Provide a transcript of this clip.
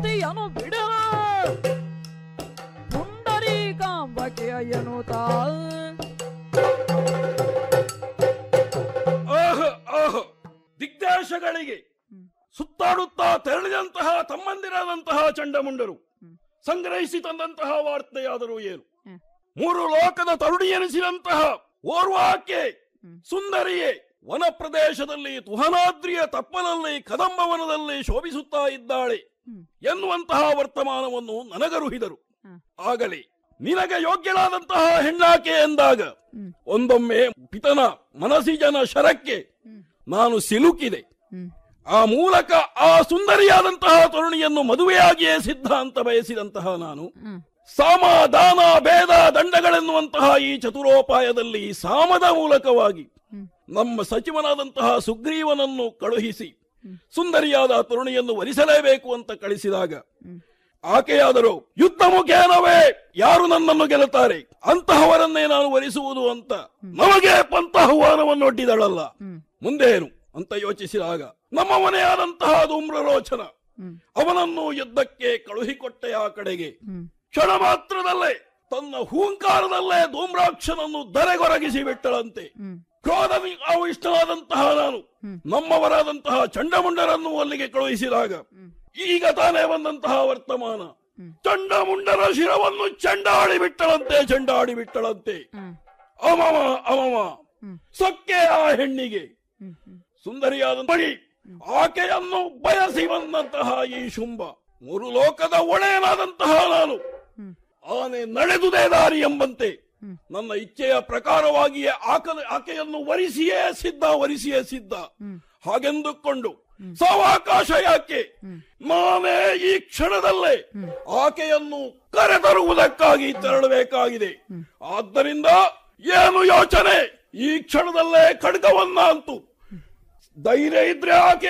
ಭಕ್ತಿಯನು ಬಿಡ ಪುಂಡರೀಕಾಂಬಕೆಯ ಎನ್ನುತ್ತ ಆಹ ಆಹ ದಿಗ್ದೇಶಗಳಿಗೆ ಹ್ಮ್. ಸುತ್ತಾಡುತ್ತಾ ತೆರಳಿದಂತಹ ತಮ್ಮಂದಿರಾದಂತಹ ಚಂಡಮುಂಡರು ಹ್ಮ್. ಸಂಗ್ರಹಿಸಿ ತಂದಂತಹ ವಾರ್ತೆಯಾದರೂ ಏನು ಹ್ಮ್. ಮೂರು ಲೋಕದ ತರುಣಿ ಎನಿಸಿದಂತಹ ಓರ್ವಾಕೆ ಹ್ಮ್. ಸುಂದರಿಯೇ ವನ ಪ್ರದೇಶದಲ್ಲಿ ತುಹನಾದ್ರಿಯ ತಪ್ಪಲಲ್ಲಿ ಕದಂಬವನದಲ್ಲಿ ಶೋಭಿಸುತ್ತಾ ಇದ್ದಾಳೆ ಹ್ಮ್. ಎನ್ನುವಂತಹ ವರ್ತಮಾನವನ್ನು ನನಗರುಹಿದರು ಹ್ಮ್. ಆಗಲಿ ನಿನಗೆ ಯೋಗ್ಯಳಾದಂತಹ ಹೆಣ್ಣಾಕೆ ಎಂದಾಗ ಹ್ಮ್. ಒಂದೊಮ್ಮೆ ಪಿತನ ಮನಸ್ಸಿಜನ ಶರಕ್ಕೆ ಹ್ಮ್. ನಾನು ಸಿಲುಕಿದೆ ಹ್ಮ್. ಆ ಮೂಲಕ ಆ ಸುಂದರಿಯಾದಂತಹ ತರುಣಿಯನ್ನು ಮದುವೆಯಾಗಿಯೇ ಸಿದ್ಧ ಅಂತ ಬಯಸಿದಂತಹ ನಾನು ಹ್ಮ್. ಸಾಮ ದಾನ ಭೇದ ದಂಡಗಳೆನ್ನುವಂತಹ ಈ ಚತುರೋಪಾಯದಲ್ಲಿ ಸಾಮದ ಮೂಲಕವಾಗಿ ಹ್ಮ್. ನಮ್ಮ ಸಚಿವನಾದಂತಹ ಸುಗ್ರೀವನನ್ನು ಕಳುಹಿಸಿ ಹ್ಮ್. ಸುಂದರಿಯಾದ ತರುಣಿಯನ್ನು ವರಿಸಲೇಬೇಕು ಅಂತ ಕಳಿಸಿದಾಗ ಹ್ಮ್. ಆಕೆಯಾದರೂ ಯುದ್ಧ ಮುಖೇನವೇ ಯಾರು ನನ್ನನ್ನು ಗೆಲ್ಲುತ್ತಾರೆ ಅಂತಹವರನ್ನೇ ನಾನು ವರಿಸುವುದು ಅಂತ ನಮಗೆ ಪಂಥಾಹ್ವಾನವನ್ನು ಒಡ್ಡಿದಳಲ್ಲ ಹ್ಮ್. ಮುಂದೆ ಏನು ಅಂತ ಯೋಚಿಸಿದಾಗ ನಮ್ಮ ಮನೆಯಾದಂತಹ ಧೂಮ್ರಲೋಚನ ಹ್ಮ್. ಅವನನ್ನು ಯುದ್ಧಕ್ಕೆ ಕಳುಹಿಕೊಟ್ಟೆ ಆ ಕಡೆಗೆ ಹ್ಮ್. ಕ್ಷಣ ಮಾತ್ರದಲ್ಲೇ ತನ್ನ ಹೂಂಕಾರದಲ್ಲೇ ಧೂಮ್ರಾಕ್ಷನನ್ನು ದರೆಗೊರಗಿಸಿ ಬಿಟ್ಟಳಂತೆ ಹ್ಮ್. ಕ್ರೋಧ ಇಷ್ಟವಾದಂತಹ ನಾನು ಹ್ಮ್. ನಮ್ಮವರಾದಂತಹ ಚಂಡಮುಂಡರನ್ನು ಅಲ್ಲಿಗೆ ಕಳುಹಿಸಿದಾಗ ಹ್ಮ್. ಈಗ ತಾನೇ ಬಂದಂತಹ ವರ್ತಮಾನ ಹ್ಮ್. ಚಂಡಮುಂಡರ ಶಿರವನ್ನು ಚಂಡಾಡಿ ಬಿಟ್ಟಳಂತೆ ಚಂಡಾಡಿ ಬಿಟ್ಟಳಂತೆ ಹ್ಮ್. ಅಮಮ ಅಮಮ ಹ್ಮ್. ಸೊಕ್ಕೆ ಆ ಹೆಣ್ಣಿಗೆ ಹ್ಮ್. ಹ್ಮ್. ಸುಂದರಿಯಾದ ಬಳಿ ಆಕೆಯನ್ನು ಬಯಸಿ ಬಂದಂತಹ ಈ ಶುಂಭ ಮೂರು ಲೋಕದ ಒಡೆಯನಾದಂತಹ ನಾನು ಹ್ಮ್. ಆನೆ ನಡೆದುದೇ ದಾರಿ ಎಂಬಂತೆ ಹ್ಮ್. ನನ್ನ ಇಚ್ಛೆಯ ಪ್ರಕಾರವಾಗಿಯೇ ಆಕ ಆಕೆಯನ್ನು ವರಿಸಿಯೇ ಸಿದ್ಧ ವರಿಸಿಯೇ ಸಿದ್ಧ ಹ್ಮ್. ಹಾಗೆಂದುಕೊಂಡು ಸಾವಕಾಶ ಯಾಕೆ ನಾನೇ ಈ ಕ್ಷಣದಲ್ಲೇ ಆಕೆಯನ್ನು ಕರೆತರುವುದಕ್ಕಾಗಿ ತೆರಳಬೇಕಾಗಿದೆ ಆದ್ದರಿಂದ ಏನು ಯೋಚನೆ ಈ ಕ್ಷಣದಲ್ಲೇ ಖಡ್ಗವನ್ನ ಅಂತು ಧೈರ್ಯ ಇದ್ರೆ ಆಕೆ